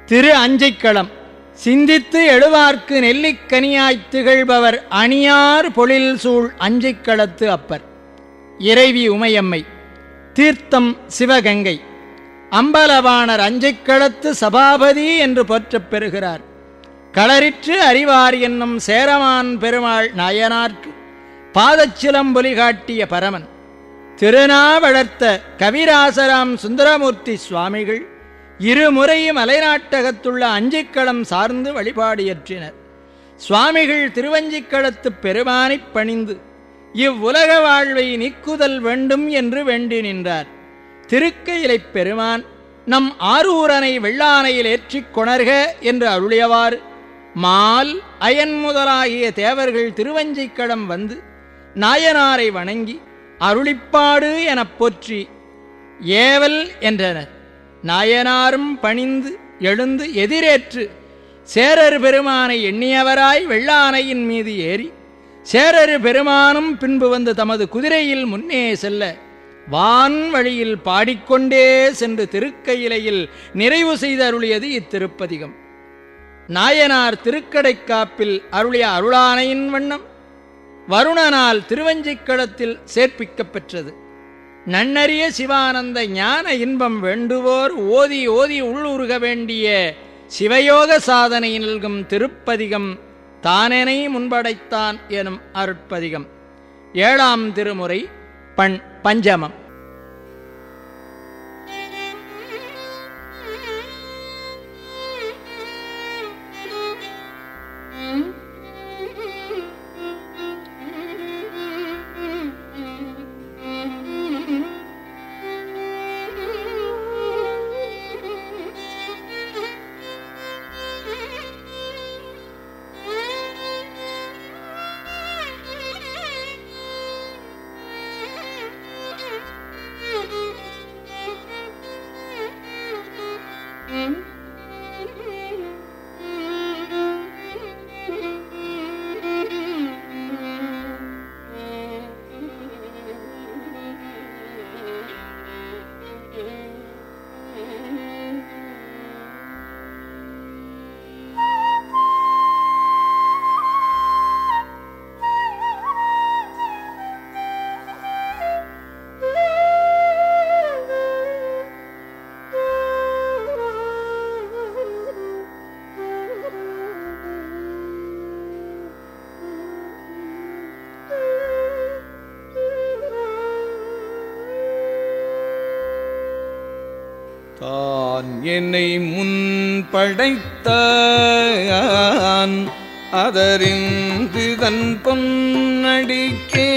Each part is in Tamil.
திரு அஞ்சைக்களம் சிந்தித்து எழுவார்க்கு நெல்லிக்கனியாய்த் திகழ்பவர் அணியார் பொழில் சூழ் அஞ்சைக்களத்து அப்பர் இறைவி உமையம்மை தீர்த்தம் சிவகங்கை அம்பலவாணர் அஞ்சைக்களத்து சபாபதி என்று போற்றப் பெறுகிறார் களரிற்று அறிவார் என்னும் சேரமான் பெருமாள் நாயனார்க்கு பாதச்சிலம்பொலி காட்டிய பரமன் திருநாவளர்த்த கவிராசராம் சுந்தரமூர்த்தி சுவாமிகள் இருமுறை மலைநாட்டகத்துள்ள அஞ்சிக்களம் சார்ந்து வழிபாடியற்றினர் சுவாமிகள் திருவஞ்சிக்களத்துப் பெருமானைப் பணிந்து இவ்வுலக வாழ்வை நீக்குதல் வேண்டும் என்று வேண்டி நின்றார் திருக்கையிலைப் பெருமான் நம் ஆரூரனை வெள்ளானையில் ஏற்றிக் கொணர்க என்று அருளியவாறு மால் அயன் முதலாகிய தேவர்கள் திருவஞ்சிக்களம் வந்து நாயனாரை வணங்கி அருளிப்பாடு எனப் போற்றி ஏவல் என்றனர் நாயனாரும் பணிந்து எழுந்து எதிரேற்று சேரர் பெருமானை எண்ணியவராய் வெள்ளானையின் மீது ஏறி சேரரு பெருமானும் பின்பு வந்து தமது குதிரையில் முன்னே செல்ல வான் வழியில் பாடிக்கொண்டே சென்று திருக்கையிலையில் நிறைவு செய்து அருளியது இத்திருப்பதிகம் நாயனார் திருக்கடைக்காப்பில் அருளிய அருளானையின் வண்ணம் வருணனால் திருவஞ்சிக்களத்தில் சேர்ப்பிக்கப் பெற்றது நன்னறிய சிவானந்த ஞான இன்பம் வேண்டுவோர் ஓதி ஓதி உள்ளுருக வேண்டிய சிவயோக சாதனை நல்கும் திருப்பதிகம் தானெனை முன்படைத்தான் எனும் அருட்பதிகம் ஏழாம் திருமுறை பண் பஞ்சமம் தான் என்னை முன் படைத்தான் அதறிந்து தன் பொன்னடிக்கே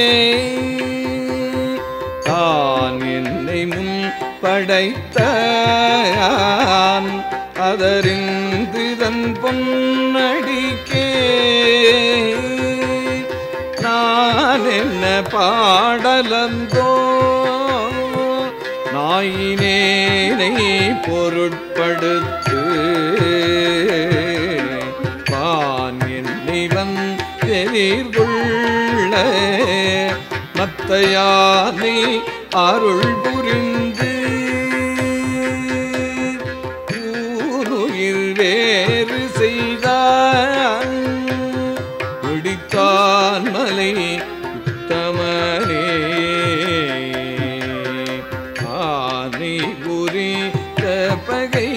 தான் என்னை முன் படைத்தான் அதறிந்து தன் பொன்னடிக்கே நான் என்ன பாடலந்தோ நாயினேனை பொருட்படுத்து பான் என்னை வந்தெதிர்கொள்ள மத்தையானை அருள் புரிந்து ஊனுயிர் வேறு செய்தான் முடித்தான் மலை உத்தமனே ஆனை புரிந்த பகை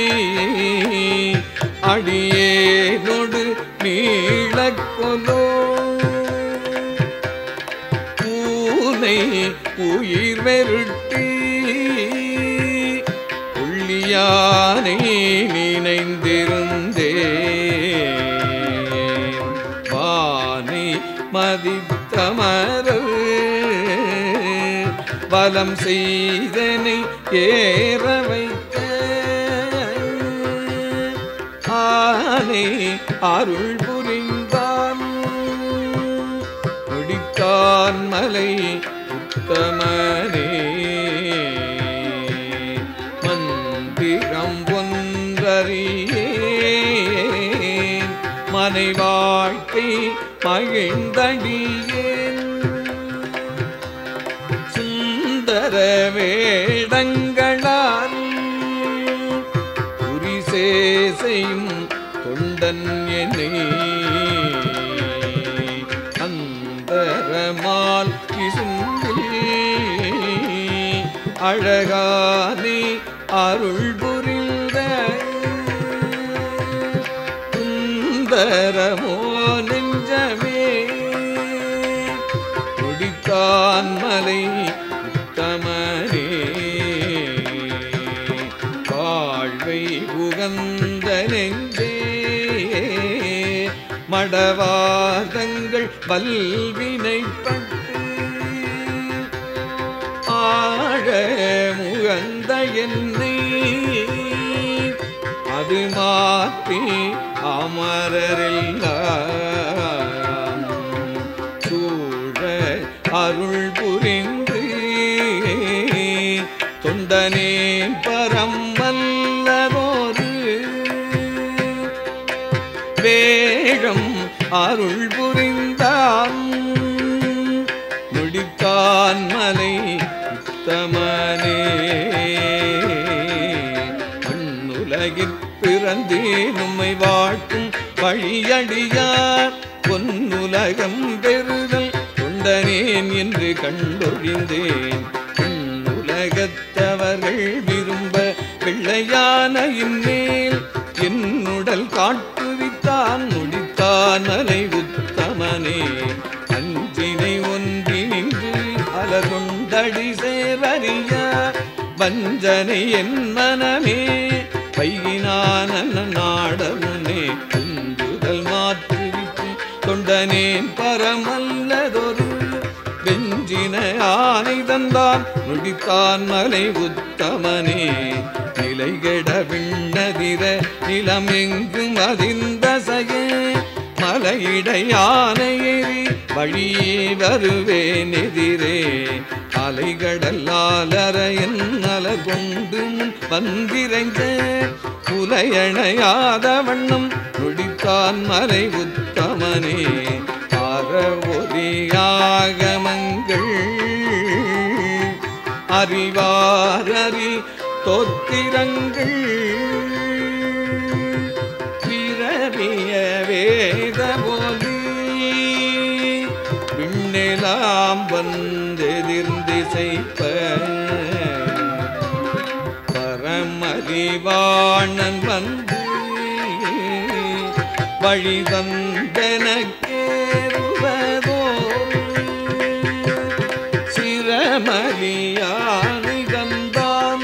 அடியேனொடு நீளக்கொலோ பூனை உயிர் வெருட்டி புள்ளியானை நினைந்திருந்தே வானை மதித்தமரர் வலம் செய்தனை ஏற வைத்த ஆனை அருள் புரிந்தான் முடித்தான் மலை உத்தமனே மந்திரம் ஒன்றறியேன் மனை வாழ்க்கை மகிழ்ந்தடியேன் சுந்தர வேடங்களால் புரிசே அழகானே அருள் புரிந்த சுந்தரமோ நெஞ்சமே குடித்தான் மலை உத்தமனே வாழ்வை உகந்த நெஞ்சே மடவாதங்கள் வல்வினைப்பட்டு ஆழ முகந்த என்னை அது மாற்றி அமரரெல்லாம் சூழ அருள் புரிந்து தொண்டனே பரம் வல்லதோரு வேகம் அருள் புரிந்தான் முடித்தான் மலை உத்தமனே உலகிற் பிறந்தே நம்மை வாழ்த்தும் வழியடியார் பொன்னுலகம் பெறுதல் கொண்டனேன் என்று கண்டொழிந்தேன் உலகத்தவர்கள் விரும்ப பிள்ளையான இந்நேல் என்னுடல் காட்டுவித்தான் முடித்தான் அலை உத்தமனே அஞ்சினை ஒன்றி நின்று அலர்கொண்டடி சேரறிய வஞ்சனை என் மனமே பையினான நாடமுனே குந்துதல் மாற்றுவித்து கொண்டனேன் பரமல்லதொரு வெஞ்சின ஆனை தந்தான் முடித்தான் மலை உத்தமனே நிலைகெட விண்ணதிர நிலமெங்கும் அதிர்ந்தசையே மலையிடையானையேறி வழியே வருவேன் எதிரே அலைகடல்லாலரையன் அலர் கொண்டு முன் வந்திரைஞ்ச புலையணையாத வண்ணம் நொடித்தான் மலை உத்தமனே அறவொலியாகமங்கள் அறிவாரறி தோத்திரங்கள் பிறவிய வேத போலி விண்ணெலாம் வந்தெதிர்ந்திசைப்ப பரமறிவாணன் வந்து வழி வந்தனக்கேறுவதோ சிரமலியானை தந்தான்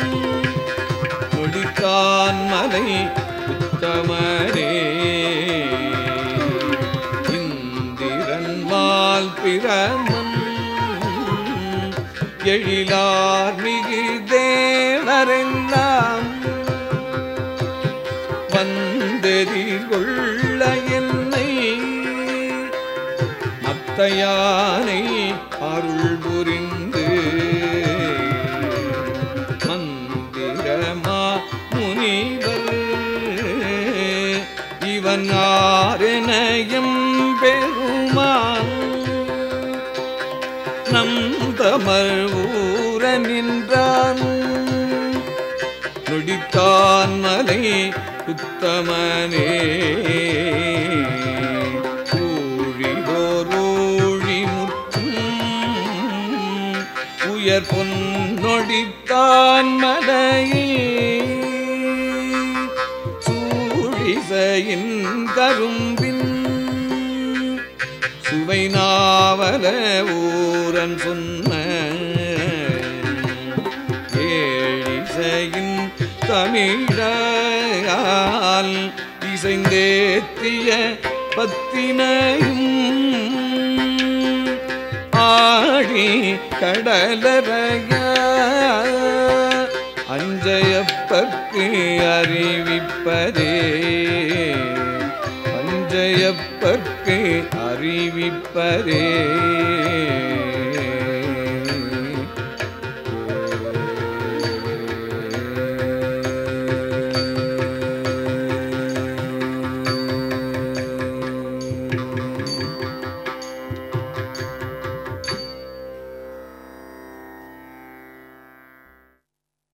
முடித்தான் மலை உத்தமரே இந்திரன் மால் பிரமன் எழிலார் மிகு தேவரெல்லாம் வந்தெதிர் கொள்ள என்னை அத்தையானை அருள் புரிந்து மந்திரமா முனிவர் இவன் ஆரெனயம் பெருமான் நம் தமர் ஊர நின்றான் நொடித்தான் மலை உத்தமனே ஊழிதோர் ஊழி முற்றும் உயர் பொன்னொடித்தான் மலையே சூழிசையின் கரும்பின் சுவை நாவல ஊரன் சொன்ன ஏழிசையின் தமிழால் இசைந்தேத்திய பத்தினையும் ஆழி கடலறைய அஞ்சையப்பற்கு அறிவிப்பதே அஞ்சையப்பற்கு அறிவிப்பதே